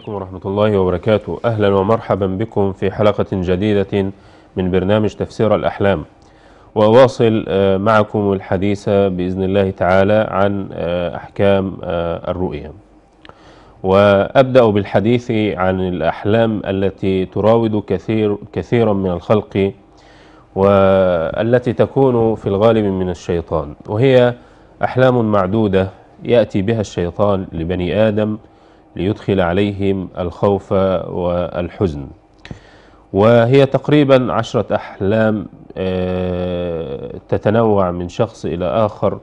عليكم ورحمة الله وبركاته أهلا ومرحبا بكم في حلقة جديدة من برنامج تفسير الأحلام وأواصل آه، معكم الحديث بإذن الله تعالى عن آه، أحكام آه، الرؤيا وأبدأ بالحديث عن الأحلام التي تراود كثير كثيرا من الخلق والتي تكون في الغالب من الشيطان وهي أحلام معدودة يأتي بها الشيطان لبني آدم ليدخل عليهم الخوف والحزن وهي تقريبا عشرة أحلام آه، تتنوع من شخص إلى آخر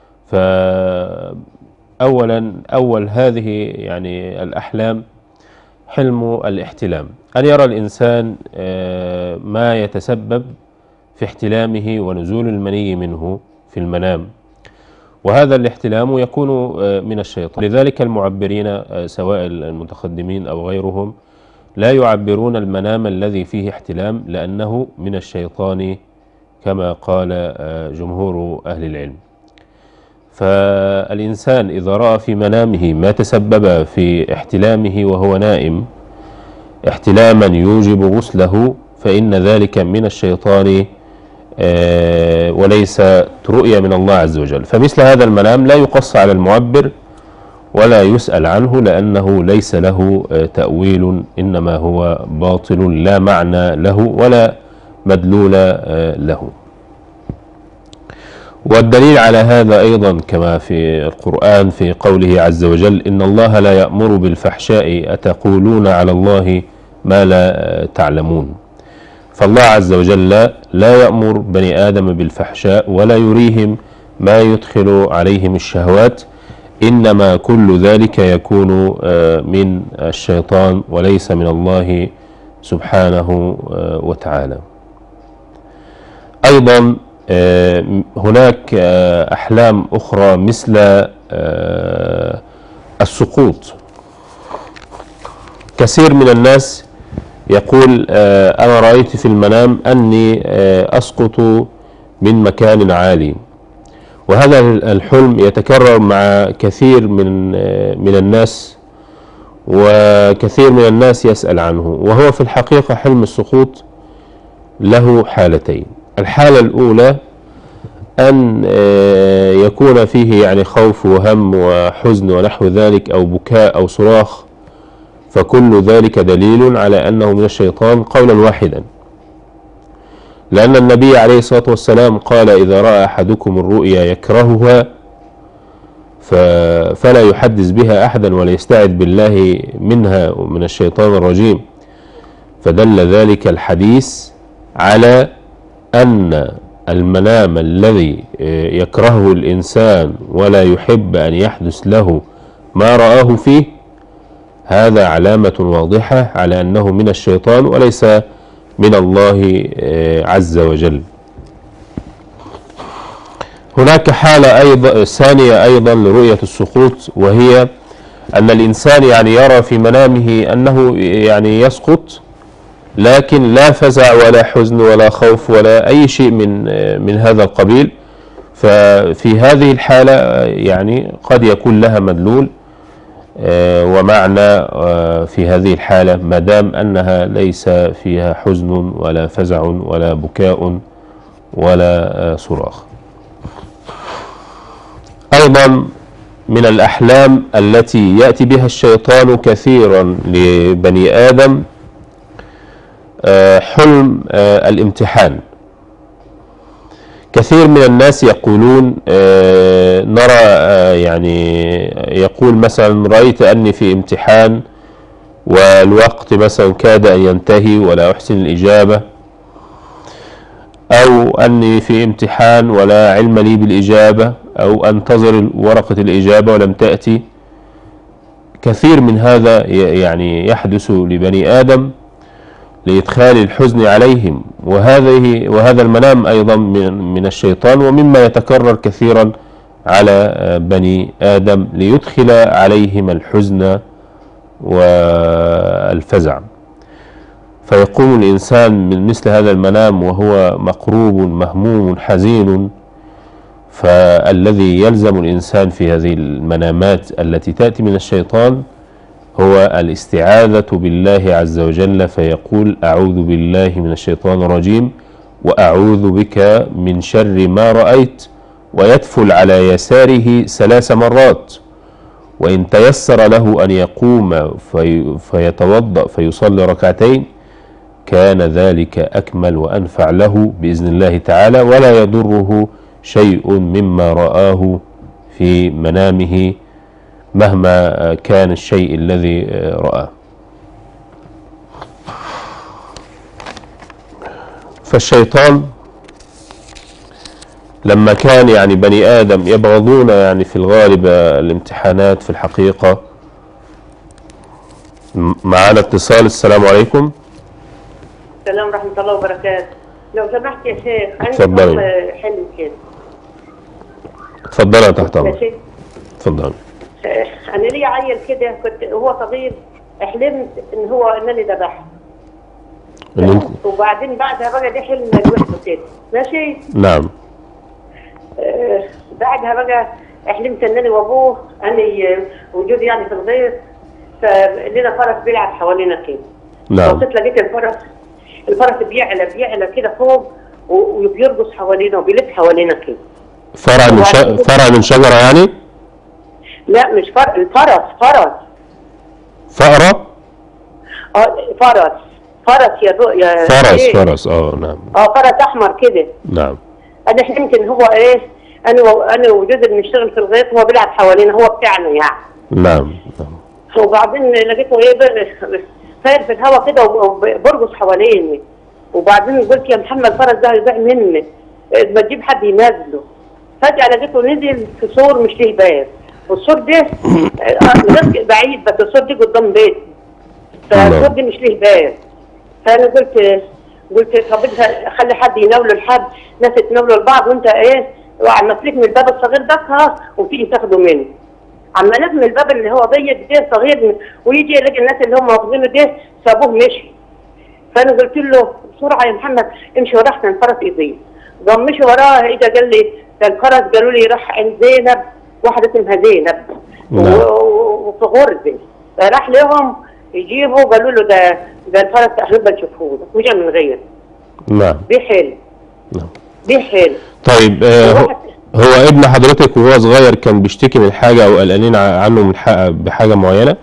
فأولا أول هذه يعني الأحلام حلم الاحتلام أن يرى الإنسان آه، ما يتسبب في احتلامه ونزول المني منه في المنام وهذا الاحتلام يكون آه، من الشيطان لذلك المعبرين آه، سواء المتقدمين أو غيرهم لا يعبرون المنام الذي فيه احتلام لأنه من الشيطان كما قال آه، جمهور أهل العلم فالإنسان إذا رأى في منامه ما تسبب في احتلامه وهو نائم احتلاما يوجب غسله فإن ذلك من الشيطان آه، وليس رؤية من الله عز وجل فمثل هذا المنام لا يقص على المعبر ولا يسأل عنه لأنه ليس له آه، تأويل إنما هو باطل لا معنى له ولا مدلول آه، له والدليل على هذا أيضا كما في القرآن في قوله عز وجل إن الله لا يأمر بالفحشاء أتقولون على الله ما لا تعلمون فالله عز وجل لا يأمر بني آدم بالفحشاء ولا يريهم ما يدخل عليهم الشهوات إنما كل ذلك يكون آه، من الشيطان وليس من الله سبحانه آه، وتعالى أيضا آه، هناك أحلام أخرى مثل السقوط كثير من الناس يقول آه، أنا رأيت في المنام أني آه، أسقط من مكان عالي وهذا الحلم يتكرر مع كثير من آه، من الناس وكثير من الناس يسأل عنه وهو في الحقيقة حلم السقوط له حالتين الحالة الأولى أن يكون فيه يعني خوف وهم وحزن ونحو ذلك أو بكاء أو صراخ فكل ذلك دليل على أنه من الشيطان قولا واحدا لأن النبي عليه الصلاة والسلام قال إذا رأى أحدكم الرؤيا يكرهها فلا يحدث بها أحدا ولا يستعذ بالله منها ومن الشيطان الرجيم فدل ذلك الحديث على أن المنام الذي يكرهه الإنسان ولا يحب أن يحدث له ما رآه فيه هذا علامة واضحة على أنه من الشيطان وليس من الله آه، عز وجل هناك حالة أيضا ثانية أيضا لرؤية السقوط وهي أن الإنسان يعني يرى في منامه أنه يعني يسقط لكن لا فزع ولا حزن ولا خوف ولا أي شيء من آه، من هذا القبيل ففي هذه الحالة آه، يعني قد يكون لها مدلول آه، ومعنى آه، في هذه الحالة ما دام أنها ليس فيها حزن ولا فزع ولا بكاء ولا آه، صراخ أيضا من الأحلام التي يأتي بها الشيطان كثيرا لبني آدم حلم الامتحان كثير من الناس يقولون آه، نرى آه، يعني يقول مثلا رأيت أني في امتحان والوقت مثلا كاد أن ينتهي ولا أحسن الإجابة أو أني في امتحان ولا علم لي بالإجابة أو أنتظر ورقة الإجابة ولم تأتي كثير من هذا يعني يحدث لبني آدم لإدخال الحزن عليهم وهذه وهذا المنام أيضا من, من الشيطان ومما يتكرر كثيرا على بني آدم ليدخل عليهم الحزن والفزع فيقوم الإنسان من مثل هذا المنام وهو مقروب مهموم حزين فالذي يلزم الإنسان في هذه المنامات التي تأتي من الشيطان هو الاستعاذة بالله عز وجل فيقول أعوذ بالله من الشيطان الرجيم وأعوذ بك من شر ما رأيت ويدفل على يساره ثلاث مرات وإن تيسر له أن يقوم في فيتوضأ فيصلي ركعتين كان ذلك أكمل وأنفع له بإذن الله تعالى ولا يضره شيء مما رآه في منامه مهما كان الشيء الذي رآه فالشيطان لما كان يعني بني آدم يبغضون يعني في الغالب الامتحانات في الحقيقة معانا اتصال السلام عليكم السلام ورحمة الله وبركاته لو سمحت يا شيخ أنا اتفضلي. كنت حلم كده اتفضل يا تحت يا امرك شيخ اتفضل آه، أنا ليا عيل كده كنت هو صغير حلمت إن هو إنني ذبحت إن انت وبعدين بعدها بقى ده حلم لوحده كده ماشي نعم آه، بعدها بقى حلمت إنني وأبوه أنا وجودي يعني في الغيط فلنا فرس بيلعب حوالينا كده نعم بصيت لقيت الفرس الفرس بيعلى بيعلى كده فوق و- وبيرقص حوالينا وبيلف حوالينا كده فرع من ش... فرع من شجرة يعني لا مش فر... الفرس فرس فأرة اه فرس فرس يا دو... يا فرس إيه؟ فرس اه نعم اه فرس احمر كده نعم انا حلمت ان هو ايه انا و... انا وجوزي بنشتغل في الغيط هو بيلعب حوالينا هو بتاعنا يعني نعم نعم وبعدين لقيته ايه ب- طاير في الهواء كده وب- وبرقص حواليني وبعدين قلت يا محمد الفرس ده هيضيع مني إيه، ما تجيب حد ينزله فجأة لقيته نزل في سور مش ليه باب والسور ده آه، غير بعيد بس السور دي قدام بيتي فالسور دي مش ليه باب فانا قلت قلت طب انت خلي حد يناوله لحد ناس تناوله لبعض وانت ايه وعم تفلك من الباب الصغير ده ها، وتيجي تاخده مني عم نفهم الباب اللي هو ضيق ده صغير ويجي يلاقي الناس اللي هم واخدينه ده سابوه مشي فانا قلت له بسرعه يا محمد امشي وراه احسن الفرس يضيع قام مشي وراه اجى قال لي ده الفرس قالوا لي راح عند زينب واحده اسمها زينب نعم. و- و- وفي غرزه راح لهم يجيبوا قالوا له ده ده الفرس احنا نشوفه له وجا من غير نعم دي حلو نعم دي حلو طيب آه هو- واحد- هو ابن حضرتك وهو صغير كان بيشتكي من حاجة أو قلقانين ع- عنه من حق بحاجة معينة؟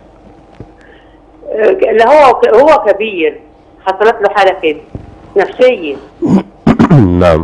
آه، لا هو هو كبير حصلت له حاله كده نفسيه نعم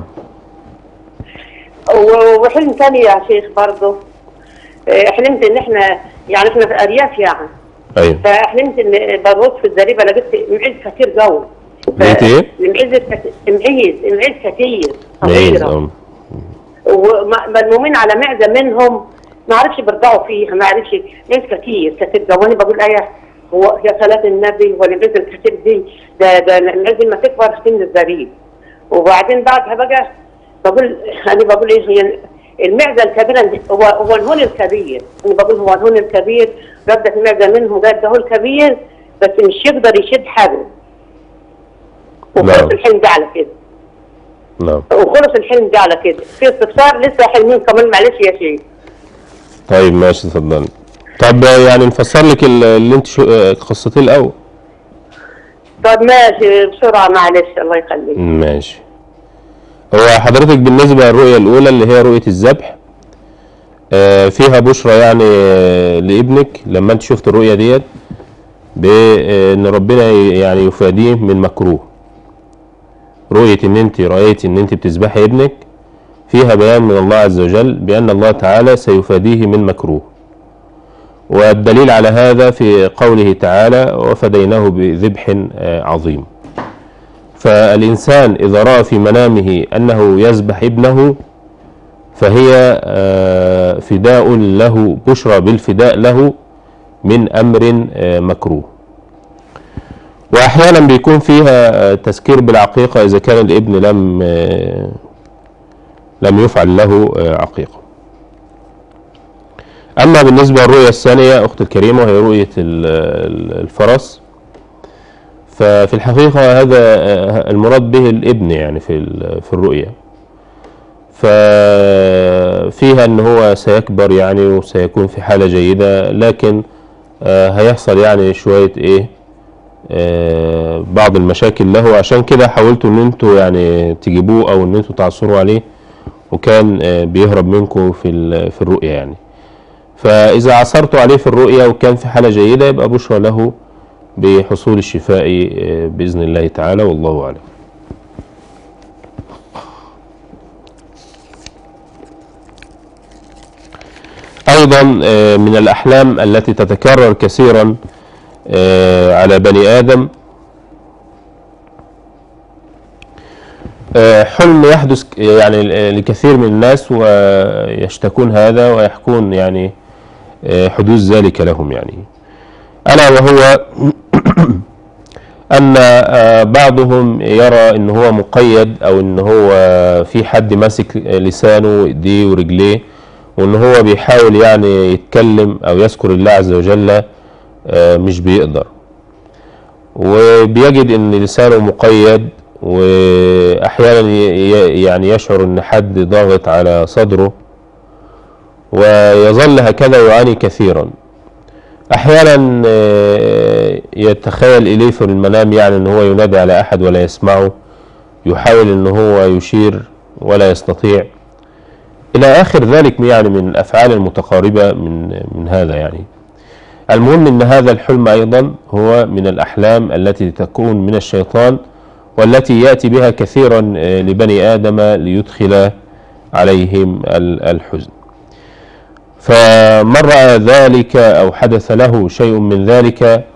و- وحلم تاني يا شيخ برضه آه، حلمت ان احنا يعني احنا في ارياف يعني أيوه فحلمت ان بروح في الزريبه لقيت معيز كتير قوي لقيت إيه؟ المعيز كت- معيز معيز كتير معيز صغيرة. اه وملمومين على معزه منهم ما عرفش بيرضعوا فيها ما عرفش معيز كتير كتير قوي وانا بقول ايه هو يا صلاه النبي والمعيز الكتير دي ده ده المعيز لما تكبر سن الزريب وبعدين بعدها بقى بقول انا بقول ايه هي المعزه الكبيره دي- هو هو الهون الكبير انا بقول هو الهون الكبير ردت المعزه منهم قالت ده هو الكبير بس مش يقدر يشد حبل وخلص نعم. الحلم ده على كده نعم وخلص الحلم ده على كده في استفسار لسه حلمين كمان معلش يا شيخ طيب ماشي اتفضل طب آه، يعني نفسر لك ال- اللي انت شو- آه، قصتيه الأول طب ماشي بسرعه معلش الله يخليك ماشي هو حضرتك بالنسبة للرؤية الأولى اللي هي رؤية الذبح آه، فيها بشرى يعني آه، لابنك لما انت شفت الرؤية ديت بان ربنا ي- يعني يفاديه من مكروه رؤية ان انت رأيت ان انت بتذبحي ابنك فيها بيان من الله عز وجل بأن الله تعالى سيفاديه من مكروه والدليل على هذا في قوله تعالى وفديناه بذبح آه، عظيم فالإنسان إذا رأى في منامه أنه يذبح ابنه فهي آه، فداء له بشرى بالفداء له من أمر آه، مكروه وأحيانا بيكون فيها آه، تذكير بالعقيقة إذا كان الابن لم آه، لم يفعل له آه، عقيقة أما بالنسبة للرؤية الثانية أخت الكريمة وهي رؤية ال- ال- الفرس ففي الحقيقة هذا آه، المراد به الابن يعني في ال- في الرؤية ففيها ان هو سيكبر يعني وسيكون في حالة جيدة لكن آه، هيحصل يعني شوية ايه آه، بعض المشاكل له عشان كده حاولتوا ان انتوا يعني تجيبوه او ان انتوا تعثروا عليه وكان آه، بيهرب منكم في ال- في الرؤية يعني فإذا عثرتوا عليه في الرؤية وكان في حالة جيدة يبقى بشرى له بحصول الشفاء آه، بإذن الله تعالى والله أعلم أيضا آه، من الأحلام التي تتكرر كثيرا آه، على بني آدم آه، حلم يحدث ك- يعني ل- لكثير من الناس ويشتكون هذا ويحكون يعني آه، حدوث ذلك لهم يعني ألا وهو أن آه، بعضهم يرى أن هو مقيد أو أن هو في حد ماسك لسانه وإيديه ورجليه وأن هو بيحاول يعني يتكلم أو يذكر الله عز وجل آه، مش بيقدر وبيجد ان لسانه مقيد واحيانا ي- ي- يعني يشعر ان حد ضاغط على صدره ويظل هكذا يعاني كثيرا احيانا آه، يتخيل اليه في المنام يعني ان هو ينادي على احد ولا يسمعه يحاول ان هو يشير ولا يستطيع الى اخر ذلك يعني من الافعال المتقاربه من من هذا يعني المهم ان هذا الحلم ايضا هو من الاحلام التي تكون من الشيطان والتي ياتي بها كثيرا آه، لبني ادم ليدخل عليهم ال- الحزن فمن راى ذلك او حدث له شيء من ذلك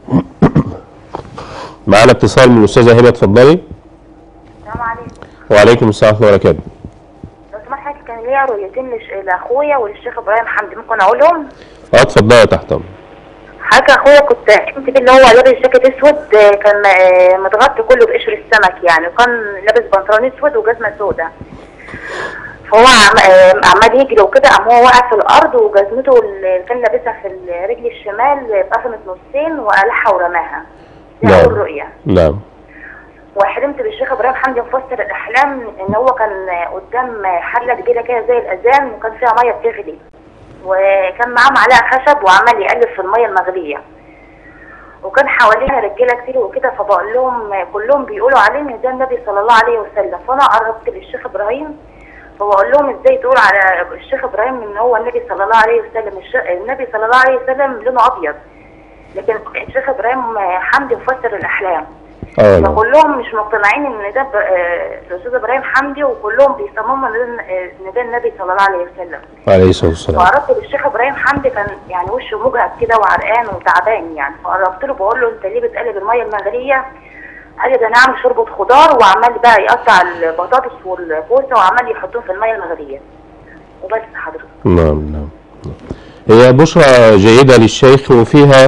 معنا اتصال من الاستاذه هبه اتفضلي السلام عليكم وعليكم السلام ورحمه الله وبركاته لو سمحت حضرتك كان ليا رؤيتين لش- لاخويا وللشيخ ابراهيم حمدي ممكن اقولهم اه اتفضلي تحت امرك حضرتك اخويا كنت حلمت بيه اللي هو لابس جاكيت اسود آه، كان آه، متغطي كله بقشر السمك يعني وكان لابس بنطلون اسود وجزمه سوداء فهو عم- آه، عمال يجري وكده قام هو واقع في الارض وجزمته اللي كان لابسها في الرجل الشمال اتقسمت نصين وقلعها ورماها دي نعم. اول رؤيه نعم وحلمت بالشيخ ابراهيم حمدي مفسر الاحلام ان هو كان قدام حله كبيره كده زي الاذان وكان فيها ميه بتغلي وكان معاه معلقه خشب وعمال يقلب في الميه المغليه وكان حوالينا رجاله كتير وكده فبقول لهم كلهم بيقولوا عليه ان ده النبي صلى الله عليه وسلم فانا قربت للشيخ ابراهيم فبقول لهم ازاي تقول على الشيخ ابراهيم ان هو النبي صلى الله عليه وسلم الش- النبي صلى الله عليه وسلم لونه ابيض لكن الشيخ ابراهيم حمدي مفسر الاحلام اه نعم. فكلهم مش مقتنعين ان ده ب- آه، الاستاذ ابراهيم حمدي وكلهم بيصمموا ان ده آه، ان ده النبي صلى الله عليه وسلم عليه الصلاه والسلام فقربت للشيخ ابراهيم حمدي كان يعني وشه مجهد كده وعرقان وتعبان يعني فقربت له بقول له انت ليه بتقلب الميه المغليه قال لي ده انا عامل شوربه خضار وعمال بقى يقطع البطاطس والكوسه وعمال يحطهم في الميه المغليه وبس حضرتك نعم نعم هي بشرى جيدة للشيخ وفيها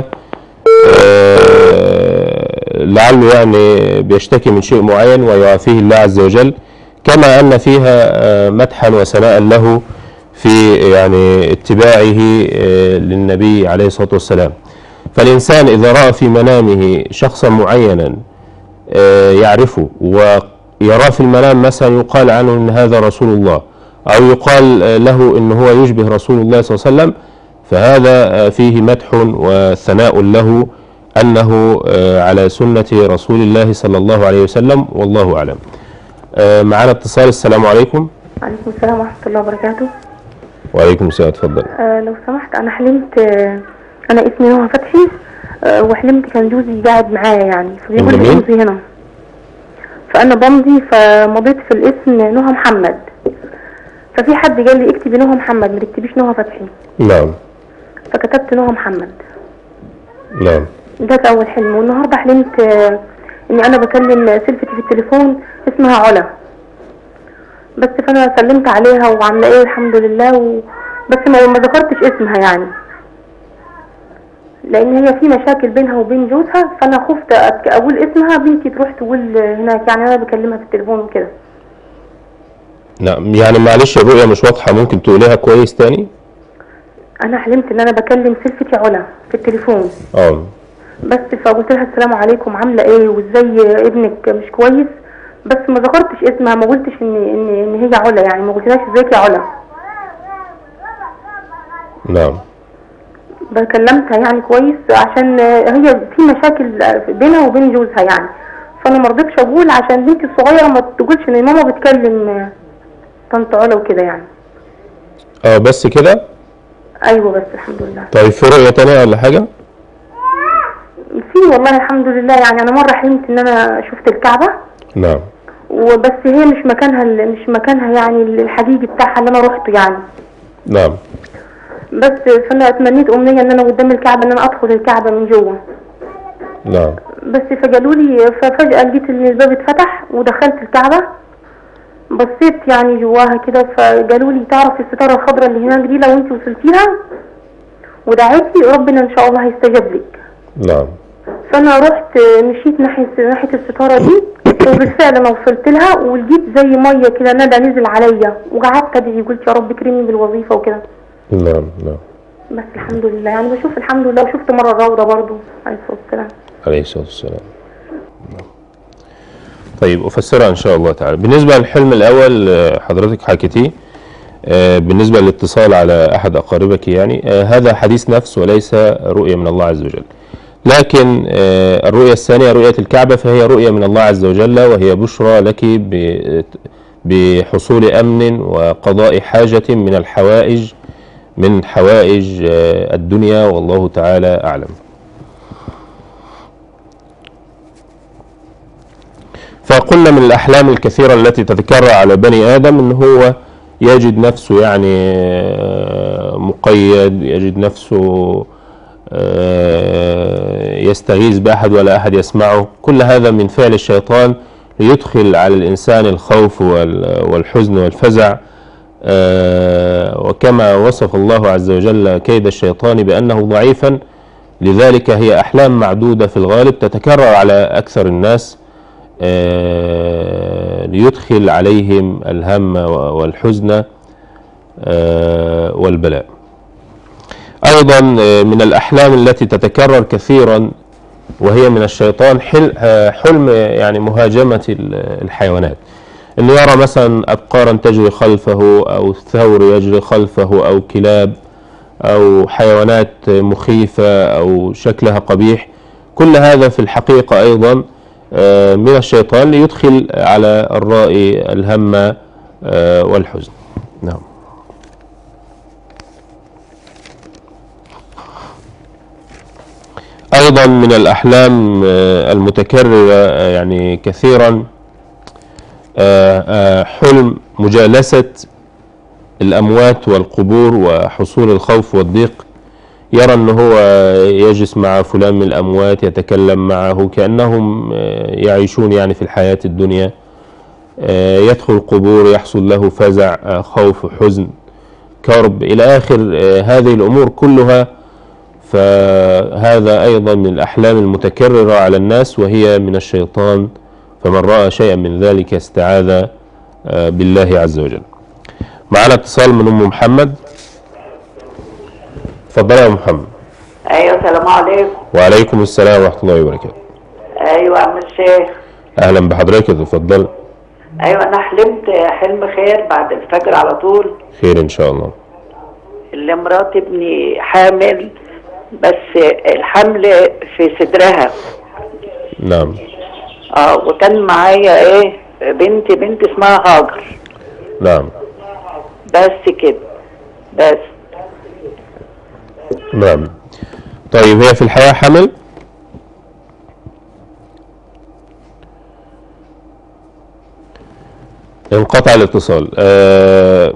آه، لعله يعني بيشتكي من شيء معين ويعافيه الله عز وجل كما أن فيها آه، مدحا وثناء له في يعني اتباعه آه، للنبي عليه الصلاة والسلام فالإنسان إذا رأى في منامه شخصا معينا آه، يعرفه ويراه في المنام مثلا يقال عنه ان هذا رسول الله او يقال آه، له ان هو يشبه رسول الله صلى الله عليه وسلم فهذا آه، فيه مدح وثناء له انه آه، على سنه رسول الله صلى الله عليه وسلم والله اعلم. آه، معنا اتصال السلام عليكم. عليكم السلام ورحمة الله وبركاته وعليكم السلام اتفضل. آه لو سمحت أنا حلمت آه أنا اسمي نهى فتحي آه وحلمت كان جوزي قاعد معايا يعني فبيقول لي جميل. امضي هنا فأنا بمضي فمضيت في الاسم نهى محمد ففي حد قال لي اكتبي نهى محمد ما تكتبيش نهى فتحي نعم فكتبت نهى محمد نعم ده كان أول حلم والنهاردة حلمت آه إني أنا بكلم سلفتي في التليفون اسمها علا بس فأنا سلمت عليها وعاملة إيه الحمد لله و... بس ما ما ذكرتش اسمها يعني لأن هي في مشاكل بينها وبين جوزها فأنا خفت أت- أقول اسمها بنتي تروح تقول هناك يعني أنا بكلمها في التليفون وكده نعم يعني معلش الرؤية مش واضحة ممكن تقوليها كويس تاني؟ أنا حلمت إن أنا بكلم سلفتي علا في التليفون اه بس فقلت لها السلام عليكم عامله ايه وازاي ابنك مش كويس بس ما ذكرتش اسمها ما قلتش ان ان ان هي علا يعني ما قلتلهاش ازيك يا علا نعم كلمتها يعني كويس عشان هي في مشاكل بينها وبين جوزها يعني فانا ما رضيتش اقول عشان بنتي الصغيره ما تقولش ان ماما بتكلم طنط علا وكده يعني اه بس كده ايوه بس الحمد لله طيب في رؤية تانية ولا حاجة في والله الحمد لله يعني انا مره حلمت ان انا شفت الكعبه نعم وبس هي مش مكانها مش مكانها يعني الحقيقي بتاعها اللي انا روحته يعني نعم بس فانا اتمنيت امنيه ان انا قدام الكعبه ان انا ادخل الكعبه من جوه نعم بس فقالوا لي ففجاه لقيت ان الباب اتفتح ودخلت الكعبه بصيت يعني جواها كده فقالوا لي تعرفي الستاره الخضراء اللي هناك دي لو انت وصلتيها ودعيتي ربنا ان شاء الله هيستجاب لك نعم فانا رحت مشيت ناحيه ناحيه الستاره دي وبالفعل انا وصلت لها ولقيت زي ميه كده ندى نزل عليا وقعدت ادعي قلت يا رب كرمني بالوظيفه وكده نعم نعم بس الحمد لله يعني بشوف الحمد لله وشفت مره الروضه برضو عليه الصلاه والسلام عليه الصلاة والسلام طيب أفسرها إن شاء الله تعالى بالنسبة للحلم الأول آه، حضرتك حكيتيه آه، بالنسبة للاتصال على أحد أقاربك يعني آه، هذا حديث نفس وليس رؤية من الله عز وجل لكن آه، الرؤية الثانية رؤية الكعبة فهي رؤية من الله عز وجل وهي بشرى لك ب- بحصول أمن وقضاء حاجة من الحوائج من حوائج آه، الدنيا والله تعالى أعلم فقلنا من الأحلام الكثيرة التي تتكرر على بني آدم أن هو يجد نفسه يعني آه، مقيد يجد نفسه آه، يستغيث بأحد ولا أحد يسمعه كل هذا من فعل الشيطان ليدخل على الإنسان الخوف وال- والحزن والفزع آه، وكما وصف الله عز وجل كيد الشيطان بأنه ضعيفا لذلك هي أحلام معدودة في الغالب تتكرر على أكثر الناس آه، ليدخل عليهم الهم والحزن آه، والبلاء أيضا آه، من الأحلام التي تتكرر كثيرا وهي من الشيطان حل- آه، حلم يعني مهاجمة ال- الحيوانات انه يرى مثلا ابقارا تجري خلفه او ثور يجري خلفه او كلاب او حيوانات مخيفة او شكلها قبيح كل هذا في الحقيقة ايضا آه، من الشيطان ليدخل على الرائي الهم آه، والحزن نعم ايضا من الاحلام آه، المتكررة آه، يعني كثيرا آه، آه، حلم مجالسة الأموات والقبور وحصول الخوف والضيق يرى أنه هو يجلس مع فلان من الأموات يتكلم معه كأنهم آه، يعيشون يعني في الحياة الدنيا آه، يدخل القبور يحصل له فزع آه، خوف حزن كرب إلى آخر آه، هذه الأمور كلها فهذا أيضا من الأحلام المتكررة على الناس وهي من الشيطان فمن رأى شيئا من ذلك استعاذ آه، بالله عز وجل معنا اتصال من أم محمد تفضل يا أم محمد ايوه السلام عليكم وعليكم السلام ورحمة الله وبركاته ايوه يا عم الشيخ أهلا بحضرتك تفضل ايوه انا حلمت حلم خير بعد الفجر على طول خير إن شاء الله اللي مرات ابني حامل بس الحمل في صدرها نعم اه وكان معايا ايه بنت بنت اسمها هاجر نعم بس كده بس نعم طيب هي في الحياة حمل انقطع الاتصال آه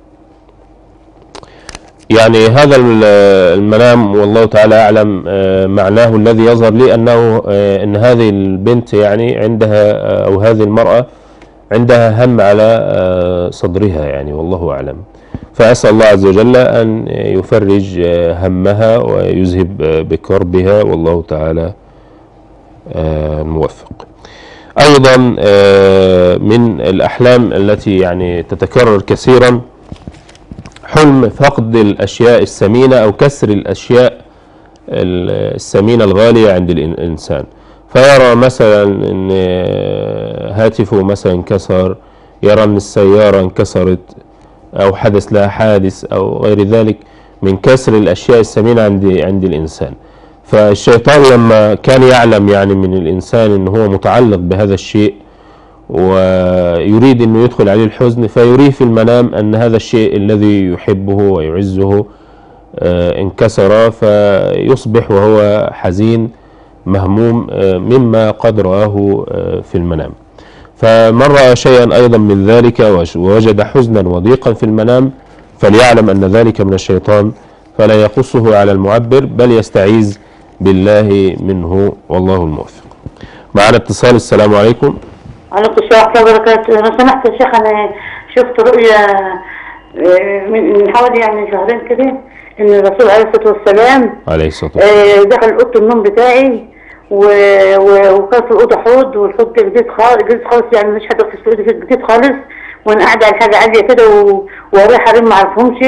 يعني هذا ال- المنام والله تعالى أعلم آه معناه الذي يظهر لي أنه آه أن هذه البنت يعني عندها آه أو هذه المرأة عندها هم على آه صدرها يعني والله أعلم فأسأل الله عز وجل أن يفرج آه همها ويذهب آه بكربها والله تعالى آه موفق أيضا آه من الأحلام التي يعني تتكرر كثيرا حلم فقد الأشياء الثمينة أو كسر الأشياء ال- الثمينة الغالية عند الإن- الإنسان فيرى مثلا أن هاتفه مثلا انكسر يرى أن السيارة انكسرت أو حدث لها حادث أو غير ذلك من كسر الأشياء الثمينة عند عند الإنسان فالشيطان لما كان يعلم يعني من الإنسان إن هو متعلق بهذا الشيء ويريد أنه يدخل عليه الحزن فيريه في المنام أن هذا الشيء الذي يحبه ويعزه آه، انكسر فيصبح وهو حزين مهموم آه، مما قد رآه آه، في المنام فمن رأى شيئا أيضا من ذلك وش- ووجد حزنا وضيقا في المنام فليعلم أن ذلك من الشيطان فلا يقصه على المعبر بل يستعيذ بالله منه والله الموفق معنا اتصال السلام عليكم عليكم السلام ورحمة الله وبركاته لو سمحت يا شيخ أنا شفت رؤيا آه، من من حوالي يعني شهرين كده إن الرسول عليه الصلاة والسلام عليه الصلاة والسلام آه، دخل أوضة النوم بتاعي و- و- وكان في الأوضة حوض والحوض ده جديد خالص جديد خالص يعني مش حاجة في الأوضة جديد خالص وأنا قاعدة على حاجة عالية كده و- وورايا حريم معرفهمش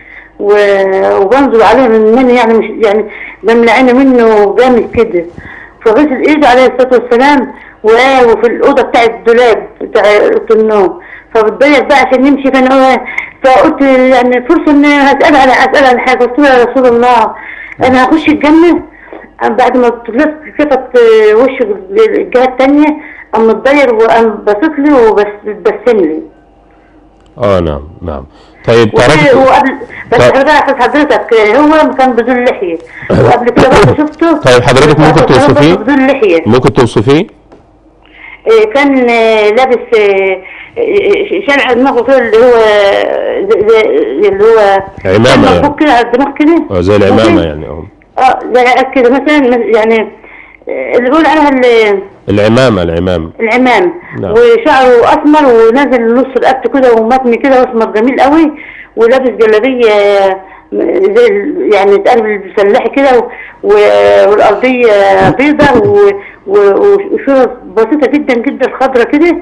و- وبنزل عليه من مني يعني مش يعني بملى عيني منه جامد كده فغسل ايده عليه الصلاه والسلام و- وفي الاوضه بتاع الدولاب بتاع اوضه النوم فبتضيق بقى عشان نمشي فانا فقلت يعني فرصه ان هسال على اسال عن حاجه قلت له يا رسول الله انا هخش الجنه بعد ما طلعت كفت وشه الجهه الثانيه قام متضير وقام باصص لي وبسم لي اه نعم نعم طيب وفي- تعرف وقبل بس طيب. حضرتك حضرتك هو كان بدون لحيه وقبل كده برضه شفته طيب حضرتك ممكن كان توصفيه؟ بدون لحيه ممكن توصفيه إيه، كان آه، لابس آه، آه، شلع دماغه كده اللي هو زي- زي- اللي هو عمامة كان يعني. مربوط كده على الدماغ كده اه زي العمامة ممكن؟ يعني اه اه زي كده مثلا يعني آه، اللي بيقول عليها ال- العمامة العمامة العمام نعم. وشعره اسمر ونازل نص رقبته كده ومتني كده واسمر جميل قوي ولابس جلابيه آه، زي ال- يعني تقلب الفلاحي كده و- و- والارضيه بيضة و- و- وشورة بسيطه جدا جدا خضرة كده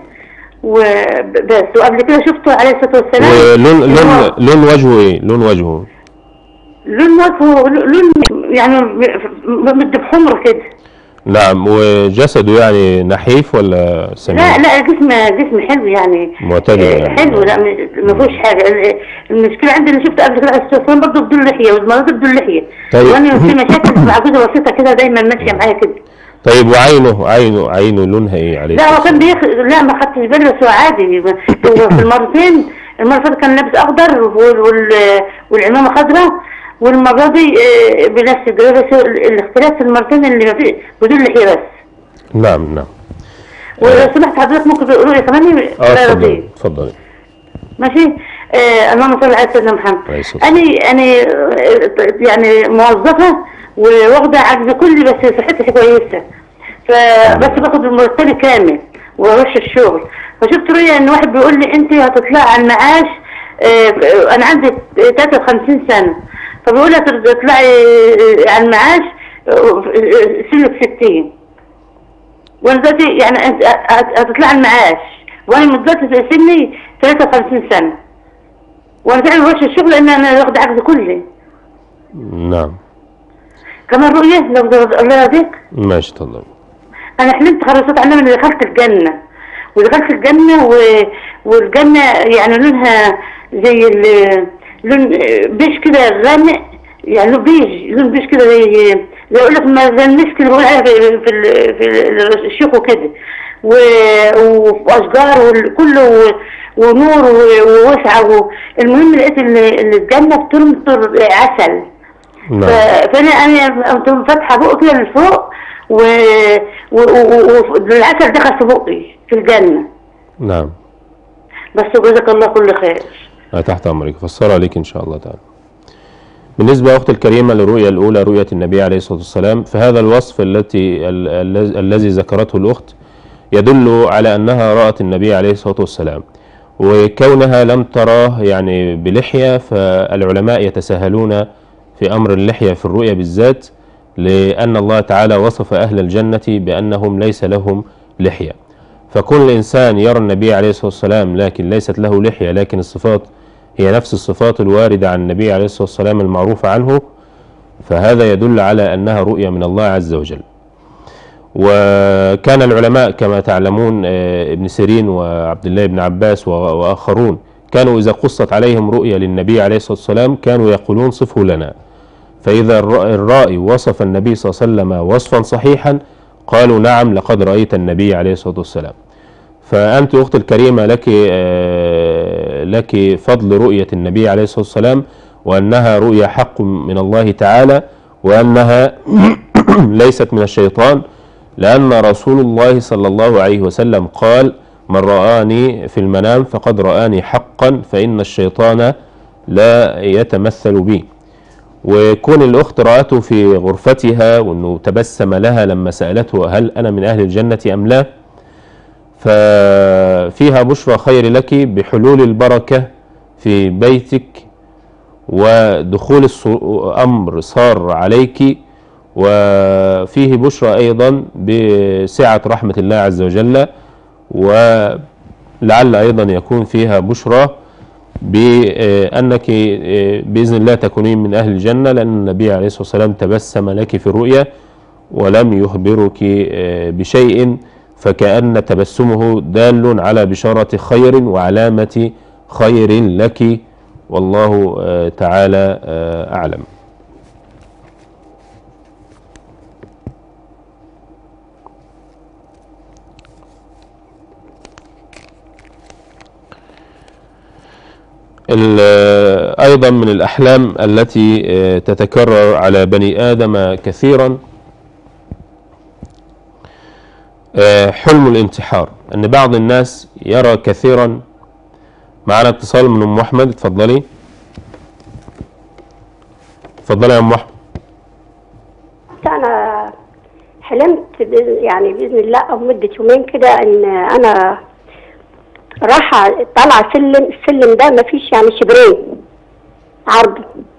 وبس وقبل كده شفته عليه الصلاه والسلام ولون لون هو لون وجهه ايه لون وجهه لون وجهه لون يعني مد بحمر كده نعم وجسده يعني نحيف ولا سمين لا لا جسم جسم حلو يعني معتدل آه، يعني. حلو لا م- ما فيهوش حاجه ال- المشكله عندي اللي شفت قبل كده على السوفان برضه بدون لحيه والمرض بدون لحيه طيب. وانا في مشاكل مع جوزي بسيطه كده دايما ماشيه معايا كده طيب وعينه عينه عينه لونها ايه عليه لا هو الصلاة كان بيخ... لا ما خدتش بالي بس هو عادي هو في المرتين المره اللي فاتت كان لابس اخضر وال... وال... والعمامه خضراء والمره دي آه، بنفس الجلابه بس ال- الاختلاف في المرتين اللي ما فيه بدون لحيه بس نعم نعم ولو سمحت حضرتك ممكن تقولوا لي كمان اه لا اتفضلي رضيت اتفضلي ماشي آه اللهم صل على سيدنا محمد عليه الصلاة انا انا آه، يعني موظفه وواخده عجز كلي بس صحتي كويسه فبس باخد مرتبي كامل واروح الشغل فشفت رؤيا ان واحد بيقول لي انت هتطلعي على المعاش آه، انا عندي 53 سنه فبيقول لي هتطلعي آه، على المعاش آه، آه، سنك 60 وانا دلوقتي يعني انت هت- هتطلع المعاش وانا دلوقتي في سني 53 سنه وانا فعلا بروح الشغل لان انا واخده عقد كلي نعم كمان رؤيه لو ده- الله يرضيك ماشي اتفضل انا حلمت خرجت عنها من دخلت الجنه ودخلت الجنه و... والجنه يعني لونها زي ال... لون بيش كده غامق يعني لون بيج لون بيج كده زي زي اقول لك ما زي المسك اللي بقول عليها في في ال- في ال- الشيخ وكده و... واشجار وكله و... ونور و- ووسعه و... المهم لقيت ال- ال- الجنه بتمطر عسل نعم ف- فانا انا قمت فاتحه بقي كده لفوق و و- و- والعسل دخل في بقي في الجنه نعم بس جزاك الله كل خير أنا تحت أمرك فسرها لك إن شاء الله تعالى بالنسبة أخت الكريمة للرؤية الأولى رؤية النبي عليه الصلاة والسلام فهذا الوصف التي ال- ال- الذي ذكرته الأخت يدل على أنها رأت النبي عليه الصلاة والسلام وكونها لم تراه يعني بلحية فالعلماء يتساهلون في أمر اللحية في الرؤية بالذات لأن الله تعالى وصف أهل الجنة بأنهم ليس لهم لحية فكل إنسان يرى النبي عليه الصلاة والسلام لكن ليست له لحية لكن الصفات هي نفس الصفات الواردة عن النبي عليه الصلاة والسلام المعروفة عنه فهذا يدل على أنها رؤية من الله عز وجل وكان العلماء كما تعلمون آه، ابن سيرين وعبد الله بن عباس و- وآخرون كانوا إذا قصت عليهم رؤيا للنبي عليه الصلاة والسلام كانوا يقولون صفه لنا فإذا الر- الرائي وصف النبي صلى الله عليه وسلم وصفا صحيحا قالوا نعم لقد رأيت النبي عليه الصلاة والسلام فأنت أختي الكريمة لك آه، لك فضل رؤية النبي عليه الصلاة والسلام وأنها رؤيا حق من الله تعالى وأنها ليست من الشيطان لأن رسول الله صلى الله عليه وسلم قال من رآني في المنام فقد رآني حقا فإن الشيطان لا يتمثل بي وكون الأخت رأته في غرفتها وأنه تبسم لها لما سألته هل أنا من أهل الجنة أم لا ففيها بشرى خير لك بحلول البركة في بيتك ودخول الص- أمر صار عليك وفيه بشرى أيضا بسعة رحمة الله عز وجل ولعل أيضا يكون فيها بشرى بأنك بإذن الله تكونين من أهل الجنة لأن النبي عليه الصلاة والسلام تبسم لك في الرؤيا ولم يخبرك بشيء فكأن تبسمه دال على بشارة خير وعلامة خير لك والله آه، تعالى آه، أعلم ال- أيضا من الأحلام التي آه، تتكرر على بني آدم كثيرا آه، حلم الانتحار أن بعض الناس يرى كثيرا معنا اتصال من أم أحمد اتفضلي اتفضلي يا أم أحمد انا حلمت بإذن- يعني باذن الله او مده يومين كده ان انا رايحه طالعه سلم السلم ده ما فيش يعني شبرين عرضه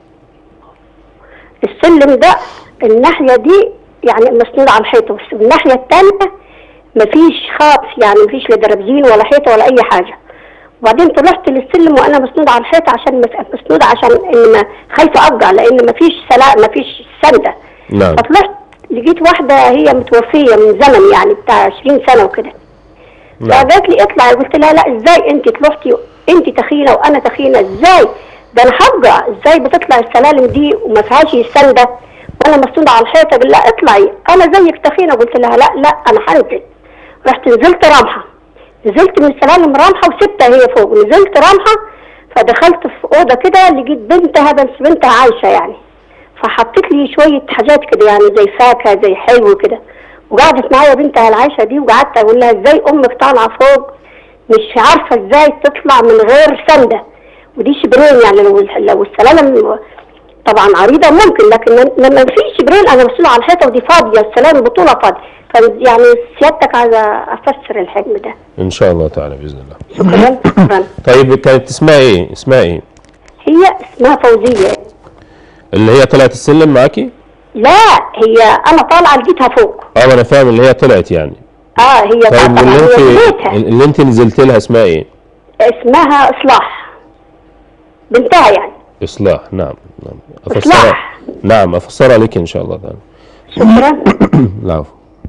السلم ده الناحيه دي يعني مسنود على الحيطه بس الناحيه الثانيه ما فيش خالص يعني ما فيش لا درابزين ولا حيطه ولا اي حاجه وبعدين طلعت للسلم وانا مسنوده على الحيطه عشان مس- مسنوده عشان ان ما خايفه ارجع لان ما فيش سلا ما فيش سنده نعم فطلعت لقيت واحدة هي متوفية من زمن يعني بتاع 20 سنة وكده نعم فقالت لي اطلعي قلت لها لا ازاي انت طلعتي انت تخينة وانا تخينة ازاي ده انا هرجع ازاي بتطلع السلالم دي وما فيهاش سندة وانا مسنودة على الحيطة قال لا اطلعي انا زيك تخينة قلت لها لا لا انا هنزل رحت نزلت رامحة نزلت من السلالم رامحة وسبتها هي فوق نزلت رامحة فدخلت في أوضة كده لقيت بنتها بس بنتها عايشة يعني فحطيت لي شوية حاجات كده يعني زي فاكهة زي حلو كده وقعدت معايا بنتها العايشة دي وقعدت أقول لها إزاي أمك طالعة فوق مش عارفة إزاي تطلع من غير سندة ودي شبرين يعني لو لو السلالم طبعا عريضة ممكن لكن لما في شبرين أنا مسؤولة على الحيطة ودي فاضية السلالم بطولة فاضية فيعني سيادتك عايزة أفسر الحلم ده إن شاء الله تعالى بإذن الله شكرا شكرا طيب كانت اسمها إيه اسمها إيه هي اسمها فوزية اللي هي طلعت السلم معاكي لا هي أنا طالعة لقيتها فوق اه ما انا فاهم اللي هي طلعت يعني اه هي طيب طبعا واللي هي انت في بيتها اللي انت نزلت لها اسمها ايه اسمها إصلاح بنتها يعني اصلاح نعم نعم افسرها إصلاح. نعم افسرها لك ان شاء الله تعالى شكرا العفو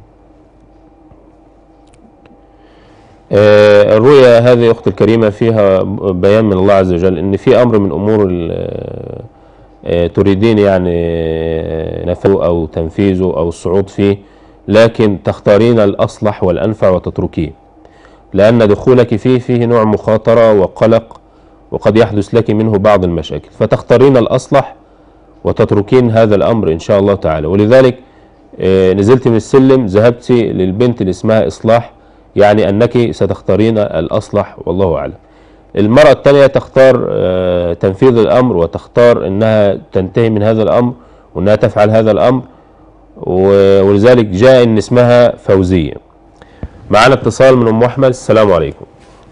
آه، الرؤيا هذه أخت الكريمة فيها بيان من الله عز وجل إن في أمر من أمور ال- آه، تريدين يعني آه، نفذه أو تنفيذه أو الصعود فيه لكن تختارين الأصلح والأنفع وتتركيه لأن دخولك فيه فيه نوع مخاطرة وقلق وقد يحدث لك منه بعض المشاكل فتختارين الأصلح وتتركين هذا الأمر إن شاء الله تعالى ولذلك آه، نزلت من السلم ذهبت للبنت اللي اسمها إصلاح يعني أنك ستختارين الأصلح والله أعلم المرأة الثانية تختار آه، تنفيذ الأمر وتختار أنها تنتهي من هذا الأمر وأنها تفعل هذا الأمر و- ولذلك جاء أن اسمها فوزية معنا اتصال من أم أحمد السلام عليكم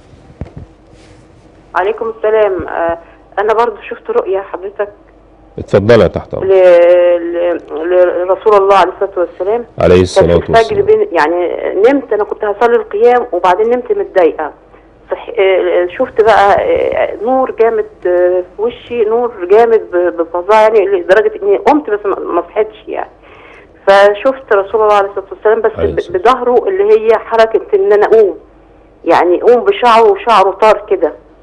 عليكم السلام آه، انا برضو شفت رؤيا حضرتك اتفضلي تحت ل... أمر. ل... لرسول الله عليه الصلاه والسلام عليه كان الصلاة في الفجر والسلام بين يعني نمت انا كنت هصلي القيام وبعدين نمت متضايقه صح... آه، شفت بقى آه، نور جامد آه، في وشي نور جامد ب- بفظاعه يعني لدرجه اني قمت بس ما ما صحيتش يعني فشفت رسول الله عليه الصلاه والسلام بس عليه ب- الصلاة بظهره اللي هي حركه ان انا اقوم يعني قوم بشعره وشعره طار كده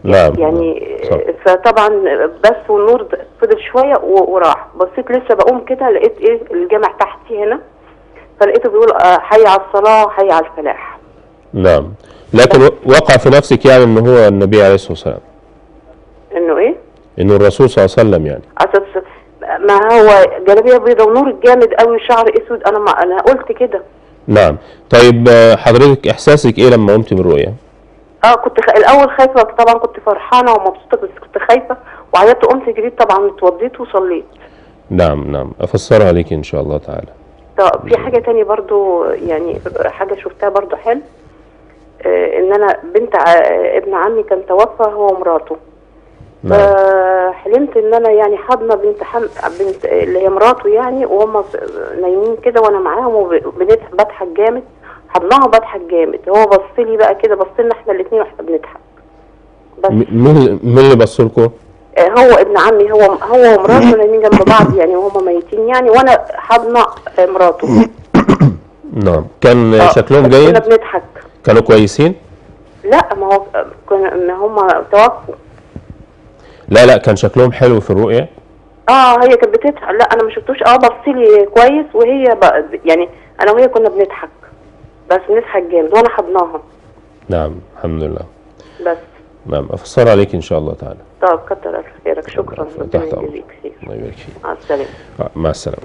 نعم يعني صح. فطبعا بس والنور فضل شويه و- وراح بصيت لسه بقوم كده لقيت ايه الجامع تحتي هنا فلقيته بيقول آه، حي على الصلاه حي على الفلاح نعم لكن و- وقع في نفسك يعني ان هو النبي عليه الصلاه والسلام انه ايه انه الرسول صلى الله عليه وسلم يعني اساس ما هو جلابيه بيضاء ونور جامد قوي شعر اسود انا ما انا قلت كده نعم طيب آه، حضرتك احساسك ايه لما قمت بالرؤيه اه كنت خ... الاول خايفه طبعا كنت فرحانه ومبسوطه بس كنت خايفه وعيطت قمت جريت طبعا اتوضيت وصليت نعم نعم افسرها لك ان شاء الله تعالى طب في حاجه تانية برضو يعني حاجه شفتها برضو حلم آه ان انا بنت ع... ابن عمي كان توفى هو ومراته نعم فحلمت ان انا يعني حاضنه بنت حم... بنت اللي هي مراته يعني وهم س- نايمين كده وانا معاهم وبنضحك بضحك جامد حضناها وبضحك جامد هو بص لي بقى كده بص لنا احنا الاثنين واحنا بنضحك بس م- مين مين اللي بص لكم آه، هو ابن عمي هو هو ومراته نايمين جنب بعض يعني وهم ميتين يعني وانا حاضنه آه، مراته نعم كان آه، شكلهم بس كنا جيد بنضحك كانوا كويسين لا ما هو كنا ان هم توفوا لا لا كان شكلهم حلو في الرؤيه اه هي كانت بتضحك لا انا ما شفتوش اه بص لي كويس وهي بقى يعني انا وهي كنا بنضحك بس بنضحك جامد وانا حضناها نعم الحمد لله بس نعم افسرها عليك ان شاء الله تعالى طب كتر الف خيرك شكرا تحت ربنا أمرك. يجزيك خير الله يبارك فيك مع السلامه آه، مع السلامة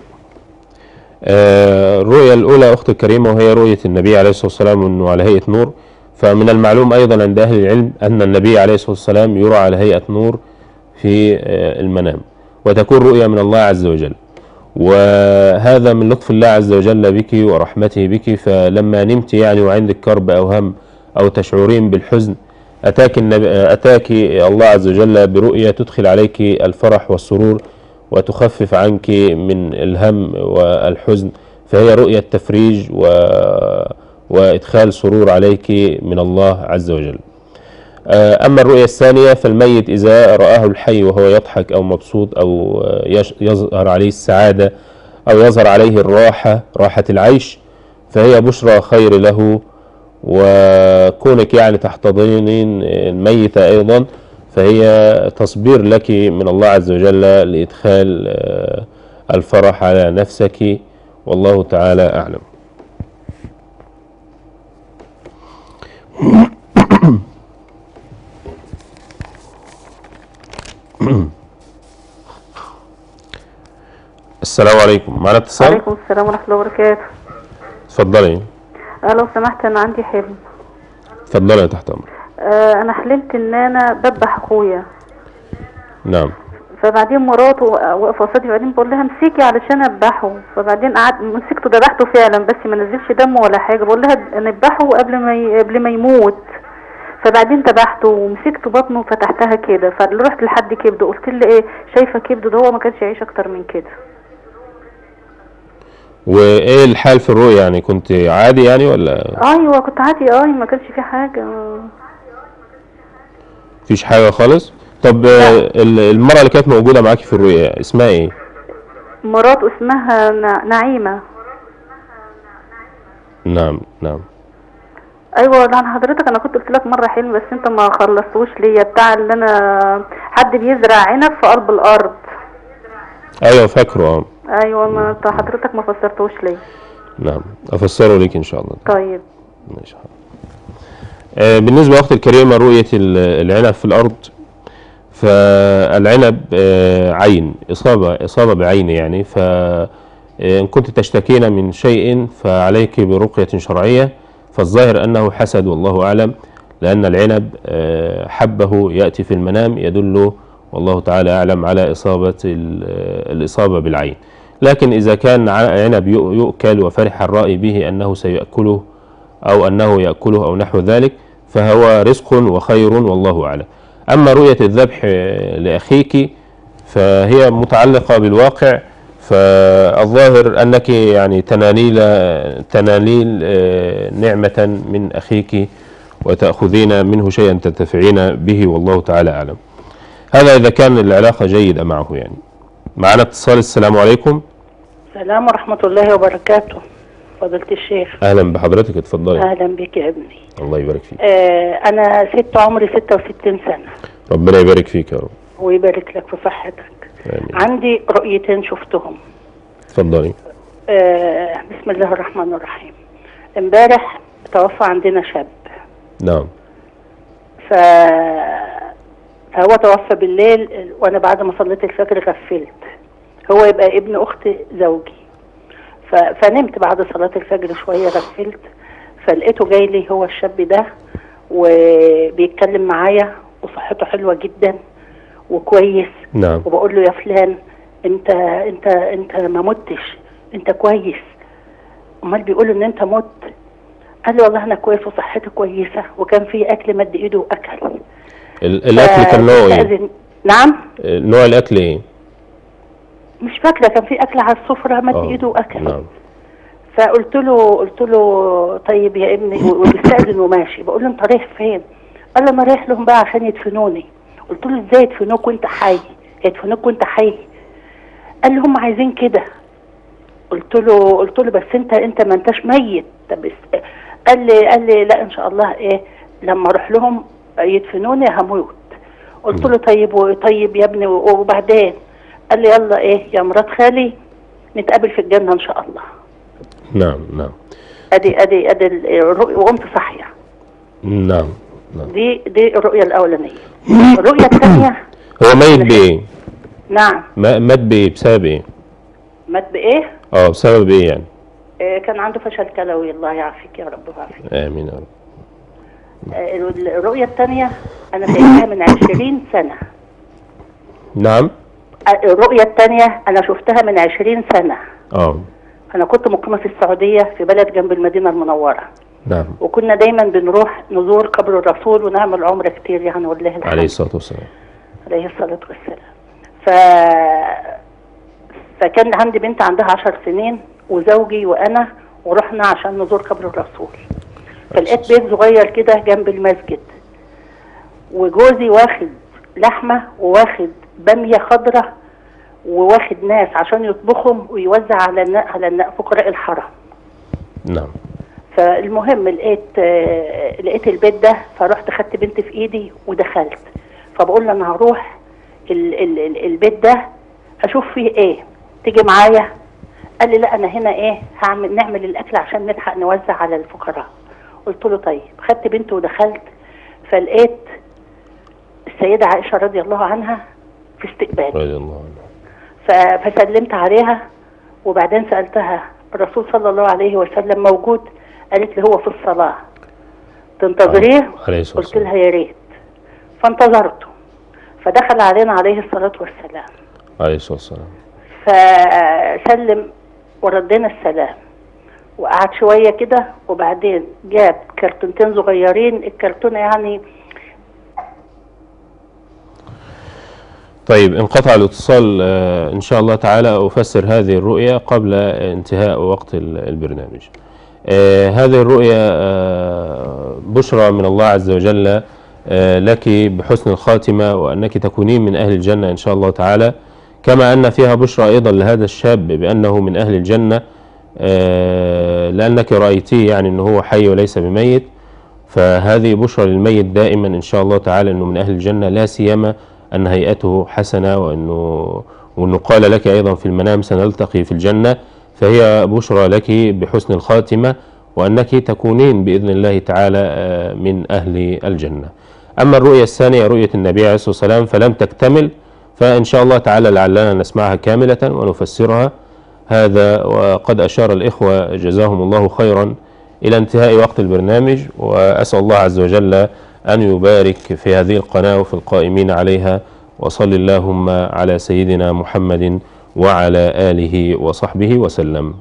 آه، الرؤيا الأولى أخت الكريمة وهي رؤية النبي عليه الصلاة والسلام أنه على هيئة نور فمن المعلوم أيضا عند أهل العلم أن النبي عليه الصلاة والسلام يرى على هيئة نور في آه، المنام وتكون رؤيا من الله عز وجل وهذا من لطف الله عز وجل بك ورحمته بك فلما نمت يعني وعندك كرب أو هم أو تشعرين بالحزن أتاك, النبي أتاك الله عز وجل برؤية تدخل عليك الفرح والسرور وتخفف عنك من الهم والحزن فهي رؤية تفريج و... وإدخال سرور عليك من الله عز وجل آه، أما الرؤية الثانية فالميت إذا رآه الحي وهو يضحك أو مبسوط أو آه، يش- يظهر عليه السعادة أو يظهر عليه الراحة راحة العيش فهي بشرى خير له وكونك يعني تحتضنين الميت أيضا فهي تصبير لك من الله عز وجل لإدخال آه، الفرح على نفسك والله تعالى أعلم السلام عليكم معنا اتصال وعليكم السلام ورحمة الله وبركاته اتفضلي آه لو سمحت أنا عندي حلم اتفضلي يا تحت امرك آه أنا حلمت إن أنا بذبح أخويا نعم فبعدين مراته واقفة قصادي بعدين بقول لها امسكي علشان اذبحه فبعدين قعدت مسكته ذبحته فعلا بس ما نزلش دمه ولا حاجة بقول لها نذبحه قبل ما ي... قبل ما يموت فبعدين ذبحته ومسكت بطنه وفتحتها كده فرحت لحد كبده قلت له ايه شايفه كبده ده هو ما كانش يعيش اكتر من كده وايه الحال في الرؤيا يعني كنت عادي يعني ولا ايوه كنت عادي اه ما كانش في حاجه مفيش حاجه خالص طب آه، ال- المرأة اللي كانت موجودة معاكي في الرؤيا اسمها ايه؟ مراته اسمها ن- نعيمه نعم نعم ايوه ده انا حضرتك انا كنت قلت لك مره حلم بس انت ما خلصتوش ليا بتاع اللي انا حد بيزرع عنب في قلب الارض ايوه فاكره اه ايوه ما انت حضرتك ما فسرتوش ليا نعم افسره لك ان شاء الله طيب ماشي آه، بالنسبة لأختي الكريمة رؤية ال- العنب في الأرض فالعنب آه، عين إصابة إصابة بعين يعني فإن كنت تشتكين من شيء فعليك برقية شرعية فالظاهر أنه حسد والله أعلم لأن العنب آه، حبه يأتي في المنام يدل والله تعالى أعلم على إصابة ال- آه، الإصابة بالعين لكن إذا كان ع- عنب يؤ- يؤكل وفرح الرأي به أنه سيأكله أو أنه يأكله أو نحو ذلك فهو رزق وخير والله أعلم أما رؤية الذبح آه، لأخيك فهي متعلقة بالواقع فالظاهر أنك يعني تناليل تناليل آه، نعمة من أخيك وتأخذين منه شيئا تنتفعين به والله تعالى أعلم هذا إذا كان العلاقة جيدة معه يعني معنا اتصال السلام عليكم السلام ورحمة الله وبركاته فضيلة الشيخ أهلا بحضرتك اتفضلي أهلا بك يا ابني الله يبارك فيك آه أنا ست عمري 66 سنة ربنا يبارك فيك يا رب ويبارك لك في صحتك آمين عندي رؤيتين شفتهم اتفضلي آه بسم الله الرحمن الرحيم امبارح توفى عندنا شاب نعم ف فهو توفى بالليل وانا بعد ما صليت الفجر غفلت هو يبقى ابن اخت زوجي ف... فنمت بعد صلاة الفجر شوية غفلت فلقيته جاي لي هو الشاب ده وبيتكلم معايا وصحته حلوة جدا وكويس نعم وبقول له يا فلان انت انت انت ما متش انت كويس امال بيقولوا ان انت مت قال لي والله انا كويس وصحتي كويسه وكان في اكل مد ايده واكل ال- الاكل كان نوعه ايه فاستأذن- نعم آه، نوع الاكل ايه مش فاكره كان في اكل على السفره مد آه، ايده واكل نعم فقلت له قلت له طيب يا ابني و- وبيستأذن وماشي بقول له انت رايح فين؟ قال لي انا رايح لهم بقى عشان يدفنوني قلت له ازاي يدفنوك وانت حي؟ يدفنوك وانت حي؟ قال لي هم عايزين كده قلت له قلت له بس انت انت ما انتش ميت طب اس- قال لي قال لي لا ان شاء الله ايه لما اروح لهم يدفنوني هموت قلت له طيب و- طيب يا ابني و- وبعدين قال لي يلا ايه يا مرات خالي نتقابل في الجنه ان شاء الله نعم نعم ادي ادي ادي الرؤية وقمت صاحيه نعم نعم دي دي الرؤيه الاولانيه الرؤيه الثانيه هو ميت بايه نعم ما- مات بايه بسبب ايه مات بايه اه بسبب ايه يعني آه كان عنده فشل كلوي الله يعافيك يا رب ويعافيك امين يا رب آه الرؤيه الثانيه انا شايفاها من 20 سنه نعم آه الرؤيه الثانيه انا شفتها من 20 سنه اه انا كنت مقيمه في السعوديه في بلد جنب المدينه المنوره نعم وكنا دايما بنروح نزور قبر الرسول ونعمل عمره كتير يعني والله الحمد عليه الصلاه والسلام عليه الصلاة والسلام ف... فكان عندي بنت عندها عشر سنين وزوجي وأنا ورحنا عشان نزور قبر الرسول فلقيت بيت صغير كده جنب المسجد وجوزي واخد لحمة وواخد بامية خضرة وواخد ناس عشان يطبخهم ويوزع على النا... على النا... فقراء الحرم نعم فالمهم لقيت آه، لقيت البيت ده فرحت خدت بنتي في ايدي ودخلت فبقول له انا هروح ال ال ال البيت ده اشوف فيه ايه تيجي معايا قال لي لا انا هنا ايه هعمل نعمل الاكل عشان نلحق نوزع على الفقراء قلت له طيب خدت بنتي ودخلت فلقيت السيدة عائشة رضي الله عنها في استقبال رضي الله عنه ف- فسلمت عليها وبعدين سألتها الرسول صلى الله عليه وسلم موجود قالت لي هو في الصلاة تنتظريه عليه الصلاه قلت والسلام لها يا ريت فانتظرته فدخل علينا عليه الصلاة والسلام عليه الصلاه والسلام فسلم وردينا السلام وقعد شوية كده وبعدين جاب كرتونتين صغيرين الكرتونة يعني طيب انقطع الاتصال آه، ان شاء الله تعالى افسر هذه الرؤيا قبل انتهاء وقت ال- البرنامج آه، هذه الرؤيا آه، بشرى من الله عز وجل آه، لك بحسن الخاتمة وأنك تكونين من أهل الجنة إن شاء الله تعالى كما أن فيها بشرى أيضا لهذا الشاب بأنه من أهل الجنة آه، لأنك رأيتيه يعني أنه هو حي وليس بميت فهذه بشرى للميت دائما إن شاء الله تعالى أنه من أهل الجنة لا سيما أن هيئته حسنة وأنه وأنه قال لك أيضا في المنام سنلتقي في الجنة فهي بشرى لك بحسن الخاتمة وأنك تكونين بإذن الله تعالى آه، من أهل الجنة أما الرؤية الثانية رؤية النبي عليه الصلاة والسلام فلم تكتمل فإن شاء الله تعالى لعلنا نسمعها كاملة ونفسرها هذا وقد أشار الإخوة جزاهم الله خيرا إلى انتهاء وقت البرنامج وأسأل الله عز وجل أن يبارك في هذه القناة وفي القائمين عليها وصل اللهم على سيدنا محمد وعلى آله وصحبه وسلم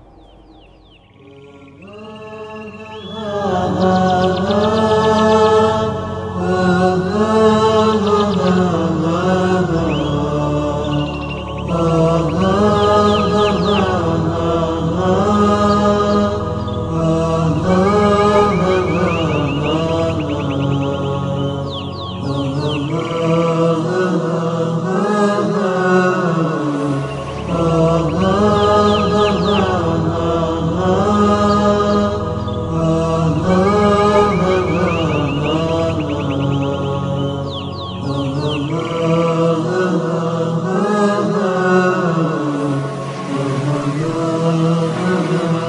Ah السماء